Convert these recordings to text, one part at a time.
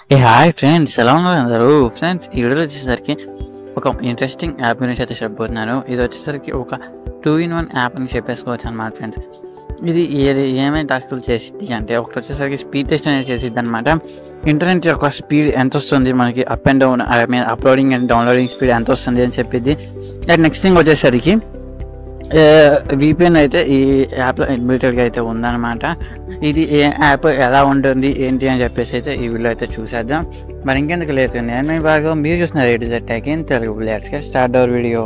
ఏ hi friends ఎలా ఉన్నారు అందరూ ఫ్రెండ్స్ ఈ వీడియోలో వచ్చేసరికి ఒక ఇంట్రెస్టింగ్ యాప్ గురించి అయితే చెప్పబోతున్నాను ఇది వచ్చేసరికి ఒక టూ ఇన్ వన్ యాప్ అని చెప్పేసుకోవచ్చు అనమాట ఫ్రెండ్స్ ఇది ఏది ఏమేమి టాస్కులు చేసిద్ది అంటే ఒకటి వచ్చేసరికి స్పీడ్ టెస్ట్ అనేది చేసిద్ది అనమాట ఇంటర్నెట్ యొక్క స్పీడ్ ఎంత వస్తుంది మనకి up and down I mean uploading and downloading speed ఎంత వస్తుంది అని చెప్పిద్ది అండ్ నెక్స్ట్ థింగ్ వచ్చేసరికి విపిఎన్ అయితే ఈ యాప్లో ఇన్బిల్టెడ్గా అయితే ఉందన్నమాట ఇది ఏ యాప్ ఎలా ఉంటుంది ఏంటి అని చెప్పేసి అయితే ఈ వీడియో అయితే చూసేద్దాం మరి ఇంకెందుకు లేదు నేను మీ బాగా మీరు చూస్తున్నారు eight Z tech in Telugu let's get start our video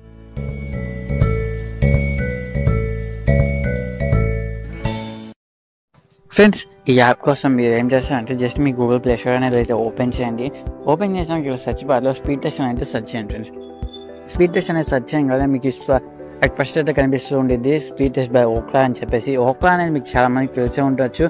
friends ఈ యాప్ కోసం మీరు ఏం చేస్తారంటే జస్ట్ మీ గూగుల్ ప్లే స్టోర్ అనేది అయితే ఓపెన్ చేయండి ఓపెన్ చేసినాక ఇక్కడ సెర్చ్ బార్లో స్పీడ్ టెస్ట్ అయితే సెర్చ్ చేయండి ఫ్రెండ్స్ స్పీడ్ టెస్ట్ అనేది సెర్చ్ చేయం కదా మీకు ఇష్ట లైక్ ఫస్ట్ అయితే కనిపిస్తూ ఉండేది స్పీడ్ టెస్ట్ బై ఓక్లా అని చెప్పేసి ఓక్లా అనేది మీకు చాలా మందికి తెలిసే ఉండొచ్చు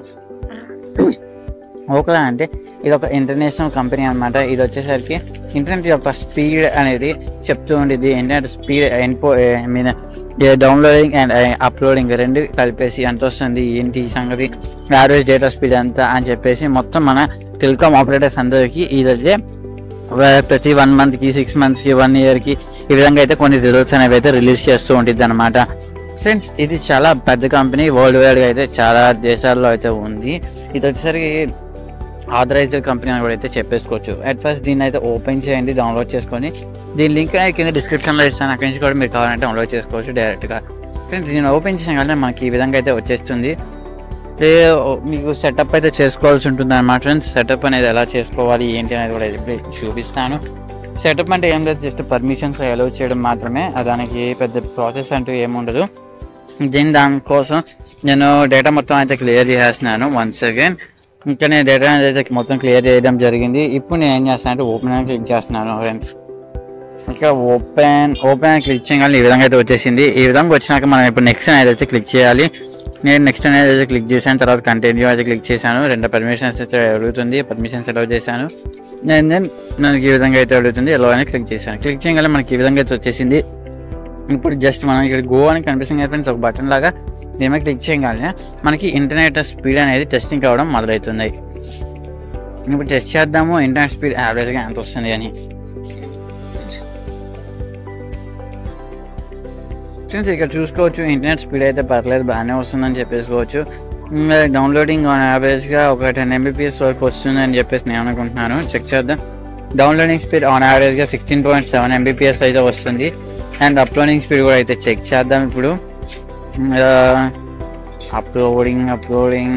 ఓక్లా అంటే ఇది ఒక ఇంటర్నేషనల్ కంపెనీ అనమాట ఇది వచ్చేసరికి ఇంటర్నెట్ యొక్క స్పీడ్ అనేది చెప్తూ ఉండేది ఇంటర్నెట్ స్పీడ్ ఎన్పో I mean downloading and uploading రెండు కలిపేసి ఎంత వస్తుంది ఏంటి ఈ సంగతి యావరేజ్ డేటా స్పీడ్ ఎంత అని చెప్పేసి మొత్తం మన టెలికామ్ ఆపరేటర్స్ అందరికీ ఇదైతే ప్రతి వన్ మంత్కి సిక్స్ మంత్స్కి వన్ ఇయర్కి ఈ విధంగా అయితే కొన్ని రిజల్ట్స్ అనేవి అయితే రిలీజ్ చేస్తూ ఉంటుంది అనమాట ఫ్రెండ్స్ ఇది చాలా పెద్ద కంపెనీ వరల్డ్ వైడ్గా అయితే చాలా దేశాల్లో అయితే ఉంది ఇది వచ్చేసరికి ఆథరైజ్డ్ కంపెనీ అని కూడా అయితే చెప్పేసుకోవచ్చు అట్ ఫస్ట్ దీన్ని అయితే ఓపెన్ చేయండి డౌన్లోడ్ చేసుకొని దీని లింక్ అనేది కింద డిస్క్రిప్షన్లో ఇస్తాను అక్కడి నుంచి కూడా మీరు కావాలంటే డౌన్లోడ్ చేసుకోవచ్చు డైరెక్ట్గా ఫ్రెండ్స్ దీన్ని ఓపెన్ చేసిన కానీ మనకి ఈ విధంగా అయితే వచ్చేస్తుంది ఏ మీకు సెటప్ అయితే చేసుకోవాల్సి ఉంటుంది అనమాట ఫ్రెండ్స్ సెటప్ అనేది ఎలా చేసుకోవాలి ఏంటి అనేది కూడా ఇప్పుడు చూపిస్తాను సెటప్ అంటే ఏం లేదు జస్ట్ పర్మిషన్స్ అలౌ చేయడం మాత్రమే దానికి పెద్ద ప్రాసెస్ అంటూ ఏముండదు దీని దానికోసం నేను డేటా మొత్తం అయితే క్లియర్ చేసేస్తున్నాను వన్స్ అగైన్ ఇంకా నేను డేటా అనేది అయితే మొత్తం క్లియర్ చేయడం జరిగింది ఇప్పుడు నేను ఏం చేస్తాను అంటే ఓపెన్ అని క్లిక్ చేస్తున్నాను ఫ్రెండ్స్ ఇంకా ఓపెన్ ఓపెన్ అని క్లిక్ చేయగానే ఈ విధంగా అయితే వచ్చేసింది ఈ విధంగా వచ్చినాక మనం ఇప్పుడు నెక్స్ట్ అనేది అయితే క్లిక్ చేయాలి నేను నెక్స్ట్ అనేది అయితే క్లిక్ చేశాను తర్వాత కంటిన్యూ అయితే క్లిక్ చేశాను రెండు పర్మిషన్స్ అయితే అడుగుతుంది పర్మిషన్స్ అలౌ చేశాను నేను దెన్ మనకి ఈ విధంగా అయితే అడుగుతుంది ఎలా అని క్లిక్ చేశాను క్లిక్ చేయగానే మనకి ఈ విధంగా అయితే వచ్చేసింది ఇప్పుడు జస్ట్ మనం ఇక్కడ గో అని కనిపిస్తుంది ఫ్రెండ్స్ ఒక బటన్ లాగా ఏమో క్లిక్ చేయగానే మనకి ఇంటర్నెట్ స్పీడ్ అనేది టెస్టింగ్ కావడం మొదలవుతుంది ఇప్పుడు టెస్ట్ చేద్దాము ఇంటర్నెట్ స్పీడ్ యావరేజ్గా ఎంత వస్తుంది అని ఫ్రెండ్స్ ఇక్కడ చూసుకోవచ్చు ఇంటర్నెట్ స్పీడ్ అయితే పర్లేదు బాగానే వస్తుందని చెప్పేసుకోవచ్చు డౌన్లోడింగ్ ఆన్ యావరేజ్గా ఒక టెన్ ఎంబీపీఎస్ వరకు వస్తుందని చెప్పేసి నేను అనుకుంటున్నాను చెక్ చేద్దాం డౌన్లోడింగ్ స్పీడ్ ఆన్ యావరేజ్గా సిక్స్టీన్ పాయింట్ సెవెన్ ఎంబీపీఎస్ అయితే వస్తుంది అండ్ అప్లోడింగ్ స్పీడ్ కూడా అయితే చెక్ చేద్దాం ఇప్పుడు అప్లోడింగ్ అప్లోడింగ్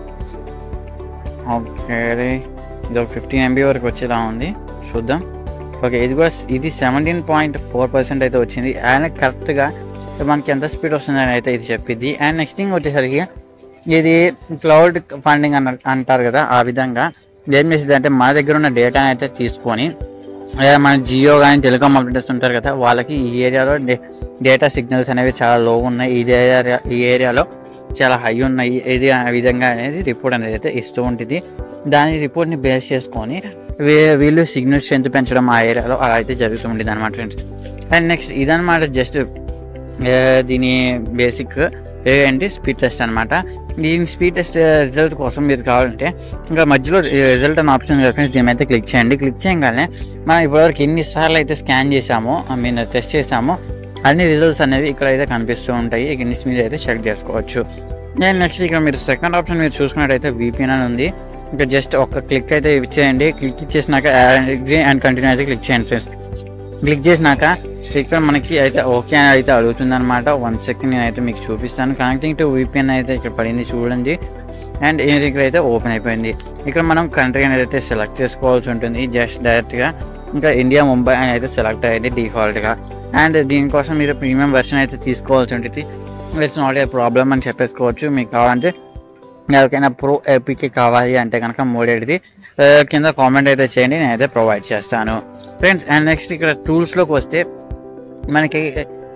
ఓకే ఇది ఒక ఫిఫ్టీన్ ఎంబీ వరకు వచ్చేలా ఉంది చూద్దాం ఓకే ఇది కూడా ఇది సెవెంటీన్ పాయింట్ ఫోర్ పర్సెంట్ అయితే వచ్చింది అండ్ కరెక్ట్గా మనకి ఎంత స్పీడ్ వస్తుందని అయితే ఇది చెప్పింది అండ్ నెక్స్ట్ థింగ్ వచ్చేసరికి ఇది క్లౌడ్ ఫండింగ్ అన్న అంటారు కదా ఆ విధంగా ఏం చేసింది అంటే మన దగ్గర ఉన్న డేటాని అయితే తీసుకొని మన జియో కానీ టెలికామ్ ఆపరేటర్స్ ఉంటారు కదా వాళ్ళకి ఈ ఏరియాలో డేటా సిగ్నల్స్ అనేవి చాలా లో ఉన్నాయి ఈ ఏరియా ఈ ఏరియాలో చాలా హై ఉన్నాయి ఇది ఆ విధంగా అనేది రిపోర్ట్ అనేది అయితే ఇస్తూ ఉంటుంది దాని రిపోర్ట్ని బేస్ చేసుకొని వీళ్ళు సిగ్నల్ స్ట్రెంత్ పెంచడం ఆ ఏరియాలో అలా అయితే జరుగుతూ ఉంటుంది అనమాట ఫ్రెండ్స్ అండ్ నెక్స్ట్ ఇదనమాట జస్ట్ దీని బేసిక్ ఏంటి స్పీడ్ టెస్ట్ అనమాట దీని స్పీడ్ టెస్ట్ రిజల్ట్ కోసం మీరు కావాలంటే ఇంకా మధ్యలో రిజల్ట్ అని ఆప్షన్ ఫ్రెండ్స్ దీని అయితే క్లిక్ చేయండి క్లిక్ చేయగానే మనం ఇప్పటివరకు ఎన్నిసార్లు అయితే స్కాన్ చేసామో ఐ మీన్ టెస్ట్ చేసామో అన్ని రిజల్ట్స్ అనేవి ఇక్కడ అయితే కనిపిస్తూ ఉంటాయి ఇక మీరు అయితే చెక్ చేసుకోవచ్చు నేను నెక్స్ట్ ఇక్కడ మీరు సెకండ్ ఆప్షన్ మీరు చూసుకున్నట్టయితే వీపీఎన్ అని ఉంది ఇంకా జస్ట్ ఒక క్లిక్ అయితే ఇచ్చేయండి క్లిక్ ఇచ్చేసినాక అగ్రీ అండ్ కంటిన్యూ అయితే క్లిక్ చేయండి ఫ్రెండ్స్ క్లిక్ చేసినాక ఇక్కడ మనకి అయితే ఓకే అని అయితే అడుగుతుంది అనమాట వన్ సెకండ్ నేనైతే మీకు చూపిస్తాను కనెక్టింగ్ టు వీపీఎన్ అయితే ఇక్కడ పడింది చూడండి అండ్ ఇక్కడ అయితే ఓపెన్ అయిపోయింది ఇక్కడ మనం కంట్రీ అనేది అయితే సెలెక్ట్ చేసుకోవాల్సి ఉంటుంది జస్ట్ డైరెక్ట్గా ఇంకా ఇండియా ముంబై అని అయితే సెలెక్ట్ అయ్యింది డిఫాల్ట్గా అండ్ దీనికోసం మీరు ప్రీమియం వర్షన్ అయితే తీసుకోవాల్సి ఉంటుంది ఇట్స్ నాట్ ఏ ప్రాబ్లమ్ అని చెప్పేసుకోవచ్చు మీకు కావాలంటే ఎవరికైనా ప్రో ఏపీకి కావాలి అంటే కనుక మూడేటిది కింద కామెంట్ అయితే చేయండి నేనైతే ప్రొవైడ్ చేస్తాను ఫ్రెండ్స్ అండ్ నెక్స్ట్ ఇక్కడ టూల్స్లోకి వస్తే మనకి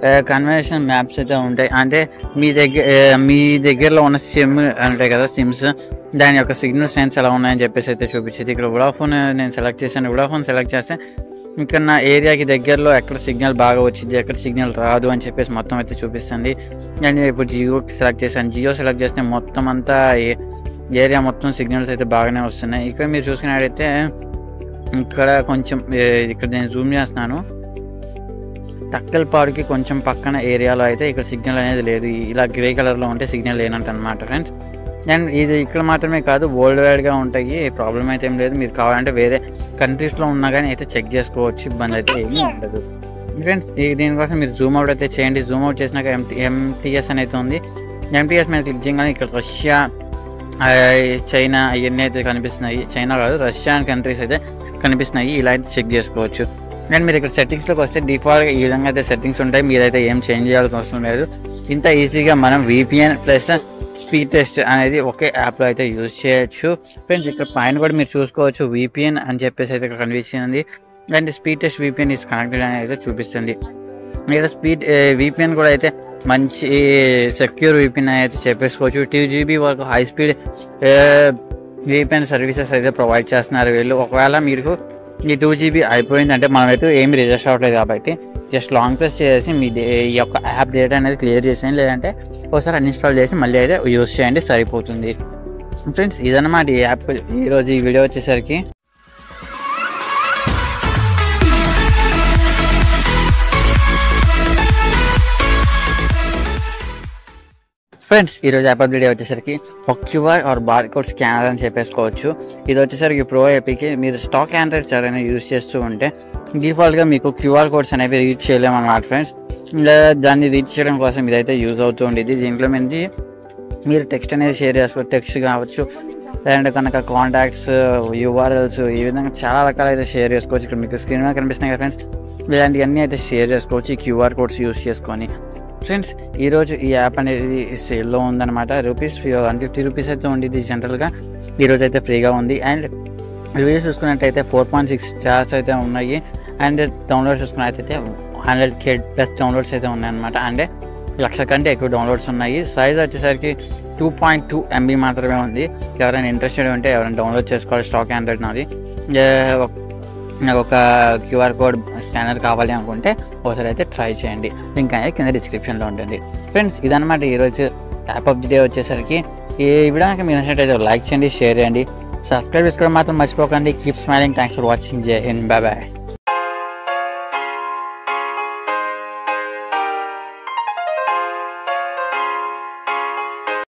కన్వెన్షన్ మ్యాప్స్ అయితే ఉంటాయి అంటే మీ దగ్గర మీ దగ్గరలో ఉన్న సిమ్ ఉంటాయి కదా సిమ్స్ దాని యొక్క సిగ్నల్ సెన్స్ ఎలా ఉన్నాయని చెప్పేసి అయితే చూపించేది ఇక్కడ వడాఫోన్ నేను సెలెక్ట్ చేశాను వడాఫోన్ సెలెక్ట్ చేస్తే ఇంకా నా ఏరియాకి దగ్గరలో ఎక్కడ సిగ్నల్ బాగా వచ్చింది ఎక్కడ సిగ్నల్ రాదు అని చెప్పేసి మొత్తం అయితే చూపిస్తుంది అండ్ ఇప్పుడు జియో సెలెక్ట్ చేశాను జియో సెలెక్ట్ చేస్తే మొత్తం అంతా ఏ- ఏరియా మొత్తం సిగ్నల్స్ అయితే బాగానే వస్తున్నాయి ఇక్కడ మీరు చూసినట్టయితే ఇక్కడ కొంచెం ఏ, ఇక్కడ నేను జూమ్ చేస్తున్నాను తక్కలపాడుకి కొంచెం పక్కన ఏరియాలో అయితే ఇక్కడ సిగ్నల్ అనేది లేదు ఇలా గ్రే కలర్లో ఉంటే సిగ్నల్ లేనంట అనమాట ఫ్రెండ్స్ అండ్ ఇది ఇక్కడ మాత్రమే కాదు వరల్డ్ వైడ్గా ఉంటాయి ప్రాబ్లం అయితే ఏం లేదు మీరు కావాలంటే వేరే కంట్రీస్లో ఉన్నా కానీ అయితే చెక్ చేసుకోవచ్చు ఇబ్బంది అయితే ఏమీ ఉండదు ఫ్రెండ్స్ ఈ దీనికోసం మీరు జూమ్ అవుట్ అయితే చేయండి జూమ్ అవుట్ చేసినాక ఎంటీ ఎంటీఎస్ అనేది ఉంది ఎంటీఎస్ మీద క్లిక్ చేయగానే ఇక్కడ రష్యా ఆ, చైనా ఇవన్నీ అయితే కనిపిస్తున్నాయి చైనా కాదు రష్యా కంట్రీస్ అయితే కనిపిస్తున్నాయి ఇలా అయితే చెక్ చేసుకోవచ్చు అండ్ మీరు ఇక్కడ సెట్టింగ్స్లోకి వస్తే డిఫాల్ట్ ఈ విధంగా అయితే సెట్టింగ్స్ ఉంటాయి మీరైతే ఏం చేంజ్ చేయాల్సిన అవసరం లేదు ఇంత ఈజీగా మనం విపిఎన్ ప్లస్ స్పీడ్ టెస్ట్ అనేది ఒకే యాప్లో అయితే యూజ్ చేయొచ్చు ఫ్రెండ్స్ ఇక్కడ పైన కూడా మీరు చూసుకోవచ్చు విపిఎన్ అని చెప్పేసి అయితే ఇక్కడ కనిపిస్తుంది and speed test VPN is connected అని అయితే చూపిస్తుంది ఇక్కడ స్పీడ్ విపిఎన్ కూడా అయితే మంచి సెక్యూర్ విపిఎన్ అయితే చెప్పేసుకోవచ్చు టూ జీబీ వరకు హై స్పీడ్ విపిఎన్ సర్వీసెస్ అయితే ప్రొవైడ్ చేస్తున్నారు వీళ్ళు ఒకవేళ మీకు ఈ టూ జీబీ అయిపోయిందంటే మనమైతే ఏమి రిజెస్ట్ అవ్వట్లేదు కాబట్టి జస్ట్ లాంగ్ ప్రెస్ చేసి మీ డే- ఈ యొక్క యాప్ డేటా అనేది క్లియర్ చేసేయండి లేదంటే ఒకసారి అన్ఇన్స్టాల్ చేసి మళ్ళీ అయితే యూస్ చేయండి సరిపోతుంది ఫ్రెండ్స్ ఇదన్నమాట ఈ యాప్ ఈరోజు ఈ వీడియో వచ్చేసరికి ఫ్రెండ్స్ ఈరోజు యాప్ వీడియో వచ్చేసరికి ఒక QR or bar code scanner అని చెప్పేసుకోవచ్చు ఇది వచ్చేసరికి ప్రో ఏపీకి మీరు స్టాక్ ఆండ్రాయిడ్స్ ఎవరైనా యూజ్ చేస్తూ ఉంటే డిఫాల్ట్గా మీకు క్యూఆర్ కోడ్స్ అనేవి రీచ్ చేయలేము అన్నమాట ఫ్రెండ్స్ ఇలా దాన్ని రీచ్ చేయడం కోసం ఇదైతే యూజ్ అవుతూ ఉండేది దీంట్లో మంది మీరు టెక్స్ట్ అనేది షేర్ చేసుకో టెక్స్ట్ కావచ్చు లేదంటే కనుక కాంటాక్ట్స్ యూఆర్ఎల్స్ ఈ విధంగా చాలా రకాలైతే షేర్ చేసుకోవచ్చు ఇక్కడ మీకు స్క్రీన్ మీద కనిపిస్తున్నాయి కదా ఫ్రెండ్స్ ఇలాంటివన్నీ అయితే షేర్ చేసుకోవచ్చు ఈ క్యూఆర్ కోడ్స్ యూస్ చేసుకొని ఫ్రెండ్స్ ఈరోజు ఈ యాప్ అనేది సేల్లో ఉందన్నమాట రూపీస్ వన్ ఫిఫ్టీ రూపీస్ అయితే ఉండేది జనరల్గా ఈరోజు అయితే ఫ్రీగా ఉంది అండ్ రివ్యూస్ చూసుకున్నట్టయితే ఫోర్ పాయింట్ సిక్స్ స్టార్స్ అయితే ఉన్నాయి అండ్ డౌన్లోడ్ చూసుకున్నట్టయితే హండ్రెడ్ కే ప్లస్ డౌన్లోడ్స్ అయితే ఉన్నాయన్నమాట అంటే లక్ష కంటే ఎక్కువ డౌన్లోడ్స్ ఉన్నాయి సైజ్ వచ్చేసరికి టూ పాయింట్ టూ ఎంబీ మాత్రమే ఉంది ఎవరైనా ఇంట్రెస్టెడ్ ఉంటే ఎవరైనా డౌన్లోడ్ చేసుకోవాలి స్టాక్ ఆండ్రాయిడ్ నాది ఏ, ఒక- నాకు ఒక క్యూఆర్ కోడ్ స్కానర్ కావాలి అనుకుంటే ఒకసారి అయితే ట్రై చేయండి లింక్ అనేది కింద డిస్క్రిప్షన్లో ఉంటుంది ఫ్రెండ్స్ ఇదన్నమాట ఈరోజు యాప్ ఆఫ్ ది డే వచ్చేసరికి ఈ వీడియో కనుక మీరు నచ్చినట్టయితే లైక్ చేయండి షేర్ చేయండి సబ్స్క్రైబ్ చేసుకోవడం మాత్రం మర్చిపోకండి keep smiling thanks for watching Jai Hind bye bye